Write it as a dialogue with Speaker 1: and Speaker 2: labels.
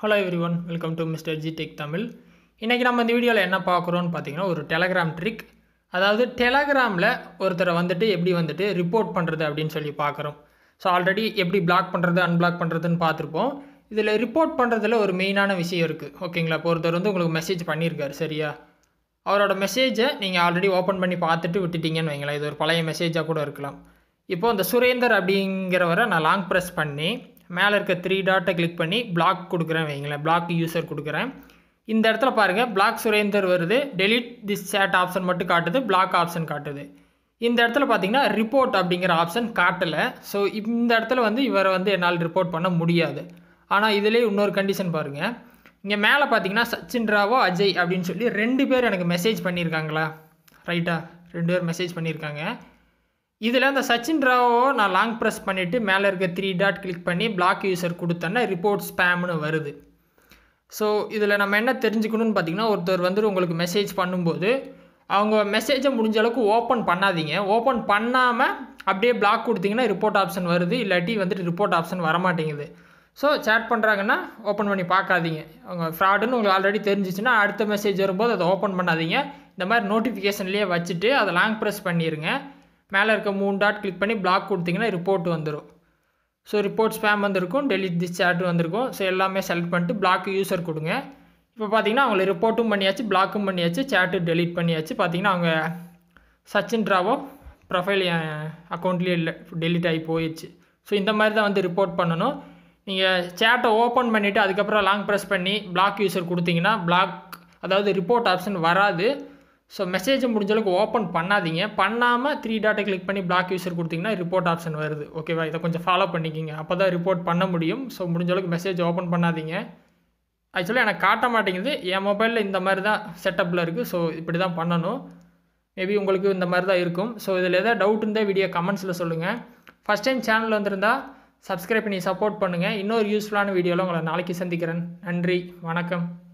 Speaker 1: hello everyone welcome to mister G tech Tamil இன்றைக்கி நம்ம இந்த வீடியோவில் என்ன பார்க்குறோன்னு பார்த்தீங்கன்னா ஒரு டெலகிராம் ட்ரிக் அதாவது டெலகிராமில் ஒருத்தரை வந்துட்டு எப்படி வந்துட்டு ரிப்போர்ட் பண்ணுறது அப்படின்னு சொல்லி பார்க்குறோம் ஸோ ஆல்ரெடி எப்படி பிளாக் பண்ணுறது அன்பிளாக் பண்ணுறதுன்னு பார்த்துருப்போம் இதில் ரிப்போர்ட் பண்ணுறதுல ஒரு மெயினான விஷயம் இருக்குது ஓகேங்களா இப்போ ஒருத்தர் வந்து உங்களுக்கு மெசேஜ் பண்ணியிருக்காரு சரியா அவரோட மெசேஜை நீங்கள் ஆல்ரெடி ஓப்பன் பண்ணி பார்த்துட்டு விட்டுட்டீங்கன்னு வைங்களேன் இது ஒரு பழைய மெசேஜாக கூட இருக்கலாம் இப்போ இந்த சுரேந்தர் அப்படிங்கிறவரை நான் லாங் ப்ரெஸ் பண்ணி மேலே இருக்க த்ரீ டாட்டை கிளிக் பண்ணி பிளாக் கொடுக்குறேன் வைங்களேன் பிளாக் யூசர் கொடுக்குறேன் இந்த இடத்துல பாருங்கள் பிளாக் சுரேந்தர் வருது டெலிட் திஸ் சேட் ஆப்ஷன் மட்டும் காட்டுது பிளாக் ஆப்ஷன் காட்டுது இந்த இடத்துல பார்த்தீங்கன்னா ரிப்போர்ட் அப்படிங்கிற ஆப்ஷன் காட்டலை ஸோ இந்த இடத்துல வந்து இவரை வந்து என்னால் ரிப்போர்ட் பண்ண முடியாது ஆனால் இதுலேயே இன்னொரு கண்டிஷன் பாருங்கள் இங்கே மேலே பார்த்தீங்கன்னா சச்சின் ராவோ அஜய் அப்படின்னு சொல்லி ரெண்டு பேர் எனக்கு மெசேஜ் பண்ணியிருக்காங்களா ரைட்டா ரெண்டு பேர் மெசேஜ் பண்ணியிருக்காங்க இதில் அந்த சச்சின் ராவோ நான் லாங் ப்ரெஸ் பண்ணிவிட்டு மேலே இருக்க த்ரீ டாட் கிளிக் பண்ணி பிளாக் யூசர் கொடுத்தேன்னா ரிப்போர்ட் ஸ்பேம்னு வருது ஸோ இதில் நம்ம என்ன தெரிஞ்சுக்கணும்னு பார்த்தீங்கன்னா ஒருத்தர் வந்து உங்களுக்கு மெசேஜ் பண்ணும்போது அவங்க மெசேஜை முடிஞ்ச அளவுக்கு ஓப்பன் பண்ணாதீங்க ஓப்பன் பண்ணாமல் அப்படியே பிளாக் கொடுத்தீங்கன்னா ரிப்போர்ட் ஆப்ஷன் வருது இல்லாட்டி வந்துட்டு ரிப்போர்ட் ஆப்ஷன் வரமாட்டேங்குது ஸோ சேட் பண்ணுறாங்கன்னா ஓப்பன் பண்ணி பார்க்காதீங்க அவங்க ஃப்ராடுன்னு உங்களுக்கு ஆல்ரெடி தெரிஞ்சிச்சுன்னா அடுத்த மெசேஜ் வரும்போது அதை ஓப்பன் பண்ணாதீங்க இந்த மாதிரி நோட்டிஃபிகேஷன்லேயே வச்சுட்டு அதை லாங் ப்ரெஸ் பண்ணிடுங்க மேலே இருக்க மூணு டாட் கிளிக் பண்ணி பிளாக் கொடுத்தீங்கன்னா ரிப்போர்ட் வந்துடும் ஸோ ரிப்போர்ட் ஸ்பேம் வந்திருக்கும் டெலிட் திஸ் சேட் வந்திருக்கும் ஸோ எல்லாமே செலக்ட் பண்ணிட்டு பிளாக் யூசர் கொடுங்க இப்போ பார்த்தீங்கன்னா அவங்களை ரிப்போர்ட்டும் பண்ணியாச்சு பிளாக்கும் பண்ணியாச்சு சேட்டு டெலிட் பண்ணியாச்சு பார்த்தீங்கன்னா அவங்க சச்சின் ராவோ ப்ரொஃபைல் என் அக்கௌண்ட்லேயே இல்லை டெலிட் ஆகி போயிடுச்சு ஸோ இந்த மாதிரி தான் வந்து ரிப்போர்ட் பண்ணணும் நீங்கள் சேட்டை ஓப்பன் பண்ணிவிட்டு அதுக்கப்புறம் லாங் ப்ரெஸ் பண்ணி பிளாக் யூசர் கொடுத்தீங்கன்னா பிளாக் அதாவது ரிப்போர்ட் ஆப்ஷன் வராது ஸோ மெசேஜை முடிஞ்ச அளவுக்கு ஓப்பன் பண்ணாதீங்க பண்ணாமல் த்ரீ டாட்டை கிளிக் பண்ணி பிளாக் யூசர் கொடுத்தீங்கன்னா ரிப்போர்ட் ஆப்ஷன் வருது ஓகேவா இதை கொஞ்சம் ஃபாலோ பண்ணிக்கிங்க அப்போ தான் ரிப்போர்ட் பண்ண முடியும் ஸோ முடிஞ்ச அளவுக்கு மெசேஜ் ஓப்பன் பண்ணாதீங்க ஆக்சுவலாக எனக்கு காட்ட மாட்டேங்குது என் மொபைலில் இந்த மாதிரி தான் செட்டப்பில் இருக்குது ஸோ இப்படி தான் பண்ணணும் மேபி உங்களுக்கு இந்த மாதிரி தான் இருக்கும் ஸோ இதில் எதாவது டவுட் இருந்தால் வீடியோ கமெண்ட்ஸில் சொல்லுங்கள் ஃபஸ்ட் டைம் சேனல் வந்திருந்தால் சப்ஸ்கிரைப் பண்ணி சப்போர்ட் பண்ணுங்கள் இன்னொரு யூஸ்ஃபுல்லான வீடியோவில் உங்களை நாளைக்கு சந்திக்கிறேன் நன்றி வணக்கம்